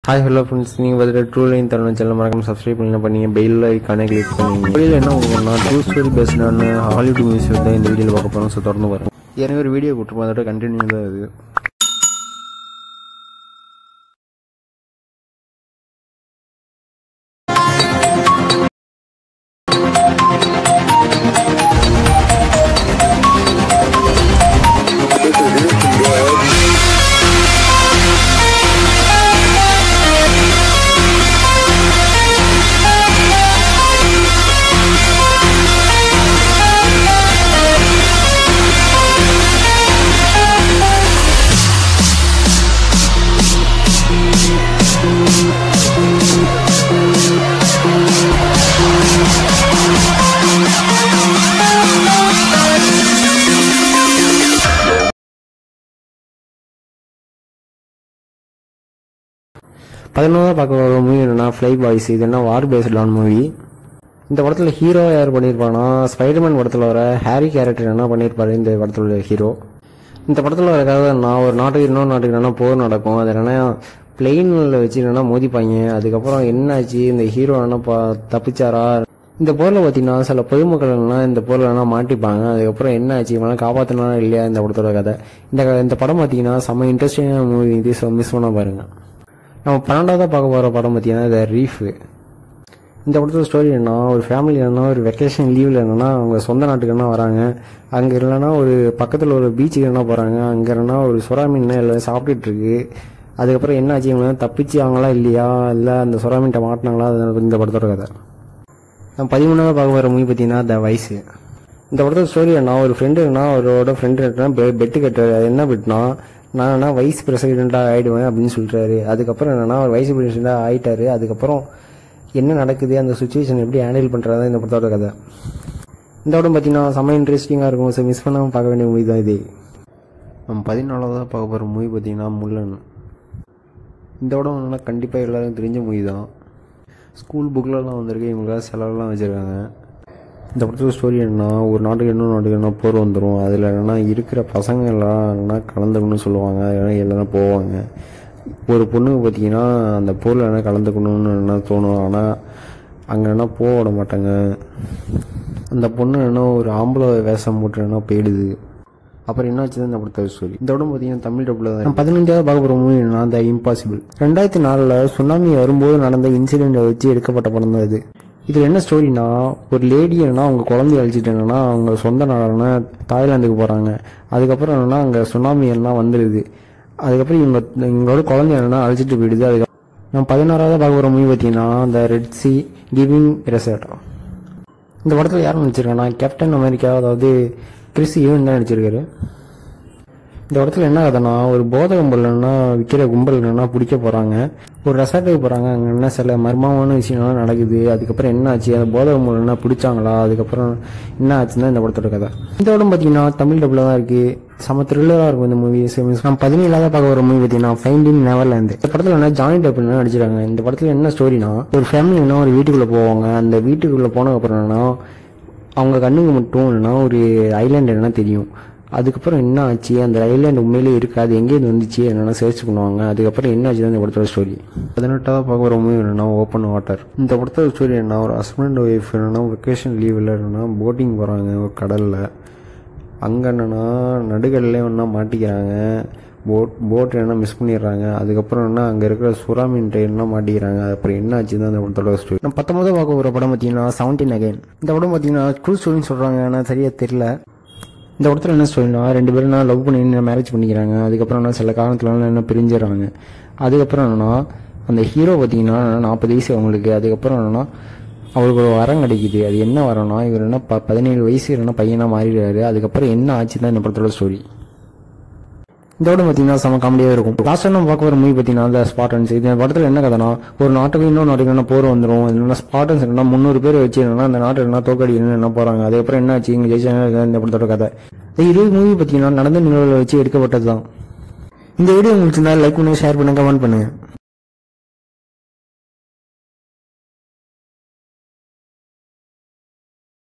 hi hello friends நீங்கள் பார்த்துட்டு ட்ரூ லைன் தரணும் சேனல் மறக்காம சப்ஸ்கிரைப் பண்ணி பண்ணீங்க பெல் ஐக்கானே கிளிக் பண்ணீங்க வீடியோவில் என்ன உங்களுக்கு ட்ரூ ஸ்டோரி பேஸ்டான ஹாலிவுட் மியூசிக் தான் இந்த வீடியோவில் பார்க்க போகிறோம் ஸோ தொடர்ந்து வரும் ஏற்கனவே ஒரு வீடியோ போட்டுருப்போம் அதோட கண்டினியூ தான் இது பதினொன்றாவது பார்க்க வர மூவி என்னன்னா ஃப்ளை பாய்ஸ் இது என்ன வார் பேஸ்டான மூவி இந்த படத்தில் ஹீரோ யார் பண்ணியிருப்பானா ஸ்பைடர்மேன் படத்தில் வர ஹாரி கேரக்டர் என்ன பண்ணியிருப்பாரு இந்த படத்தில் உள்ள ஹீரோ இந்த படத்தில் வர கதை நான் ஒரு நாட்டுக்கு இன்னொரு நாட்டுக்கு என்னன்னா போர் நடக்கும் அது என்னன்னா பிளெயினில் வச்சு என்னன்னா மோதிப்பாங்க அதுக்கப்புறம் என்னாச்சு இந்த ஹீரோ என்ன பா தப்பிச்சாரா இந்த போரில் பார்த்தீங்கன்னா சில பொதுமக்கள் எல்லாம் இந்த போரில் எல்லாம் மாட்டிப்பாங்க அதுக்கப்புறம் என்ன ஆச்சு இவங்களாம் காப்பாற்றினா இல்லையா இந்த படத்தோட கதை இந்த க- இந்த படம் பார்த்தீங்கன்னா செம்ம இன்ட்ரெஸ்டிங்கான மூவி இது மிஸ் பண்ண பாருங்க நம்ம பன்னெண்டாவதாக பார்க்க போகிற படம் பார்த்தீங்கன்னா த ரீஃபு இந்த படத்தோட ஸ்டோரி என்ன ஒரு ஃபேமிலி என்னன்னா ஒரு வெக்கேஷன் லீவில் என்னன்னா அவங்க சொந்த நாட்டுக்கு என்ன வராங்க அங்கே இல்லைன்னா ஒரு பக்கத்தில் ஒரு பீச்சுக்கு என்ன போகிறாங்க அங்கே என்னன்னா ஒரு சுறா மீன் எல்லாம் சாப்பிட்டுட்டு இருக்கு அதுக்கப்புறம் என்ன ஆச்சு இவங்க தப்பிச்சு அவங்களா இல்லையா இல்லை அந்த சுறா மீன்ட்ட மாட்டினாங்களா அது இந்த படத்தோட கதை நான் பதிமூணாவது பார்க்க போகிற மூவி பார்த்தீங்கன்னா த வயசு இந்த படத்தோட ஸ்டோரி என்ன ஒரு ஃப்ரெண்டு என்ன அவரோட ஃப்ரெண்டு பெட்டு கட்டுறாரு அது என்ன பெட்னா நான் என்ன வைஸ் பிரசிடெண்ட்டாக ஆயிடுவேன் அப்படின்னு சொல்றாரு அதுக்கப்புறம் என்னன்னா அவர் வைஸ் பிரசிடெண்ட்டாக ஆயிட்டாரு அதுக்கப்புறம் என்ன நடக்குது அந்த சுச்சுவேஷன் எப்படி ஹேண்டில் பண்ணுறது இந்த படத்தோட கதை இந்த படம் பார்த்தீங்கன்னா செம்ம இன்ட்ரெஸ்டிங்காக இருக்கும் ஸோ மிஸ் பண்ணாமல் பார்க்க வேண்டிய மூவி தான் இது நம்ம பதினாலாவதாக பார்க்க போகிற மூவி பார்த்தீங்கன்னா முள்ளன் இந்த படம் என்னன்னா கண்டிப்பாக எல்லாருக்கும் தெரிஞ்ச மூவி தான் ஸ்கூல் புக்லலாம் வந்திருக்கு இவங்களுக்காக செலவெல்லாம் வச்சுருக்காங்க இந்த படத்தோட ஸ்டோரி என்னன்னா ஒரு நாட்டுக்கு இன்னொரு நாட்டுக்கு என்ன போர் வந்துடும் அதில் என்னன்னா இருக்கிற பசங்க எல்லாம் என்னன்னா கலந்துக்கணும்னு சொல்லுவாங்க இல்லைன்னா எல்லாம் போவாங்க ஒரு பொண்ணுக்கு பார்த்தீங்கன்னா அந்த போரில் என்ன கலந்துக்கணும்னு என்ன தோணும் ஆனால் அங்கே என்ன போக விட மாட்டாங்க அந்த பொண்ணு என்ன ஒரு ஆம்பளை வேஷம் போட்டு என்ன போயிடுது அப்புறம் என்னாச்சு இந்த படத்தோட ஸ்டோரி இந்த படம் பார்த்தீங்கன்னா தமிழ் டப்பில் தான் பதினஞ்சாவது பார்க்க போகிற மூவி என்னன்னா த இம்பாசிபிள் ரெண்டாயிரத்தி நாலில் சுனாமி வரும்போது நடந்த இன்சிடென்ட்டை வச்சு எடுக்கப்பட்ட படம் தான் இது இதில் என்ன ஸ்டோரினா ஒரு லேடி என்னன்னா அவங்க குழந்தைய அழிச்சிட்டு என்னன்னா அவங்க சொந்த நாடான தாய்லாந்துக்கு போகிறாங்க அதுக்கப்புறம் என்னன்னா அங்கே சுனாமி எல்லாம் வந்துடுது அதுக்கப்புறம் இவங்க இவங்களோட குழந்தை என்னன்னா அழிச்சிட்டு போயிடுது அதுக்கப்புறம் நம்ம பதினாறாவது பார்க்க போகிற மூவி பார்த்தீங்கன்னா த ரெட் சி கிவிங் ரெசர்ட் இந்த படத்தில் யார் நடிச்சிருக்காங்கன்னா கேப்டன் அமெரிக்கா அதாவது கிறிஸ் ஈவன் தான் நடிச்சிருக்காரு இந்த இடத்துல என்ன கதைனா ஒரு போதை கும்பல் என்னன்னா விற்கிற கும்பல் என்னன்னா பிடிக்க போகிறாங்க ஒரு ரெசார்ட்டுக்கு போகிறாங்க அங்கே என்ன சில மர்மமான விஷயம்லாம் நடக்குது அதுக்கப்புறம் என்ன ஆச்சு அந்த போதை கும்பல் என்ன பிடிச்சாங்களா அதுக்கப்புறம் என்ன ஆச்சுன்னா இந்த படத்தோட கதை இந்த படம் பார்த்தீங்கன்னா தமிழ் டப்பில் தான் இருக்குது செம த்ரில்லராக இருக்கும் இந்த மூவி நம்ம பதினேழாவது பார்க்க ஒரு மூவி பார்த்தீங்கன்னா ஃபைண்டிங் நெவர்லேருந்து இந்த படத்தில் என்ன ஜானி டப் என்ன நடிச்சிருக்காங்க இந்த படத்தில் என்ன ஸ்டோரினா ஒரு ஃபேமிலி என்ன ஒரு வீட்டுக்குள்ளே போவாங்க அந்த வீட்டுக்குள்ளே போனதுக்கப்புறம் என்னன்னா அவங்க கண்ணுக்கு மட்டும் என்னன்னா ஒரு ஐலாண்ட் என்னன்னா தெரியும் அதுக்கப்புறம் என்ன ஆச்சு அந்த ஐலாண்ட் உண்மையிலே இருக்கு அது எங்கேருந்து வந்துச்சு என்னன்னா சர்ச் பண்ணுவாங்க அதுக்கப்புறம் என்ன ஆச்சு இந்த படத்தோட ஸ்டோரி பதினெட்டாவது பார்க்க வர மூவி என்னன்னா ஓப்பன் வாட்டர் இந்த படத்தோட ஸ்டோரி என்ன ஒரு ஹஸ்பண்ட் ஒய்ஃப் என்னன்னா வெக்கேஷன் லீவில் என்னன்னா போட்டிங் போகிறாங்க ஒரு கடலில் அங்கே என்னன்னா நடுக்கடலே ஒன்றா மாட்டிக்கிறாங்க போட் போட் என்ன மிஸ் பண்ணிடுறாங்க அதுக்கப்புறம் என்ன அங்கே இருக்கிற சுறா மீன் ட்ரெயின்லாம் மாட்டிக்கிறாங்க அப்புறம் என்ன ஆச்சு தான் அந்த படத்தோட ஸ்டோரி நம்ம பத்தொன்பது பார்க்க ஒரு படம் பார்த்தீங்கன்னா செவன்டீன் அகைன் இந்த படம் பார்த்தீங்கன்னா ட்ரூ ஸ்டோரின்னு சொல்கிறாங்க ஆனால் சரியாக தெரியல இந்த படத்தில் என்ன ஸ்டோரினா ரெண்டு பேரும் என்ன லவ் பண்ணி மேரேஜ் பண்ணிக்கிறாங்க அதுக்கப்புறம் என்ன சில காரணத்துல என்ன பிரிஞ்சிடறாங்க அதுக்கப்புறம் என்னன்னா அந்த ஹீரோ பார்த்தீங்கன்னா நாற்பது வயசு அவங்களுக்கு அதுக்கப்புறம் என்னன்னா அவருக்கு ஒரு வரம் கிடைக்குது அது என்ன வரம்னா இவர் என்ன ப பதினேழு வயசு என்ன பையனாக மாறிடுறாரு அதுக்கப்புறம் என்ன ஆச்சு தான் இந்த படத்தோட ஸ்டோரி இந்த படம் பார்த்தீங்கன்னா செம காமெடியாக இருக்கும் லாஸ்ட் நம்ம பார்க்க வர மூவி பார்த்தீங்கன்னா அந்த ஸ்பாட்டன்ஸ் இந்த படத்தில் என்ன கதைனா ஒரு நாட்டுக்கு இன்னொரு நாட்டுக்கு என்ன போர் வந்துடும் என்னன்னா ஸ்பாட்டன்ஸ் என்னன்னா முந்நூறு பேர் வச்சு என்னன்னா அந்த நாட்டு என்ன தோக்கடிக்கணும்னு என்ன போகிறாங்க அதுக்கப்புறம் என்ன ஆச்சு இங்கே ஜெயிச்சாங்க இந்த படத்தோட கதை இந்த இருபது மூவி பார்த்தீங்கன்னா நடந்த நிகழ்வுகளை வச்சு எடுக்கப்பட்டது தான் இந்த வீடியோ உங்களுக்கு லைக் பண்ணுங்க ஷேர் பண்ணுங்க கமெண்ட் பண்ணுங்க